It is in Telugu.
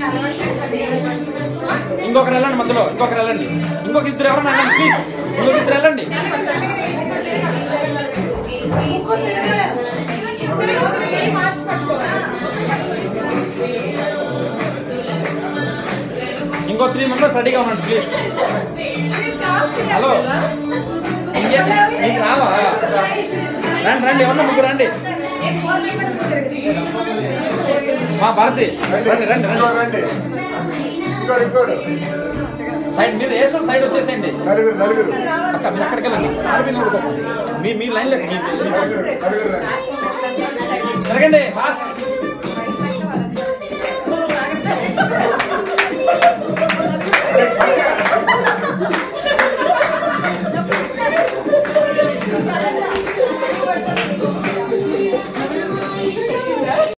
ఇంకొకరు వెళ్ళండి మధ్యలో ఇంకొకరు వెళ్ళండి ఇంకొక ఇద్దరు ఎవరన్నా వెళ్ళండి ప్లీజ్ ఇంకొక ఇద్దరు వెళ్ళండి ఇంకో త్రీ మెంబర్స్ రెడీగా ఉండండి ప్లీజ్ హలో ఇంకే మీకు రావా రండి రండి ఎవరన్నా ముగ్గురు రండి మా భారతి రండి రండి ఇంకో రండి రండి ఇంకోరు ఇంకోరు సైడ్ మీరు వేసిన సైడ్ వచ్చేసేయండి నలుగురు నలుగురు అక్క మీరు అక్కడికి వెళ్ళండి ఆడపిల్ల ఊరుకో. మీ మీ లైన్ లేదు మీ- మీ- నలుగురు నలుగురు రండి జరగండి ఫాస్ట్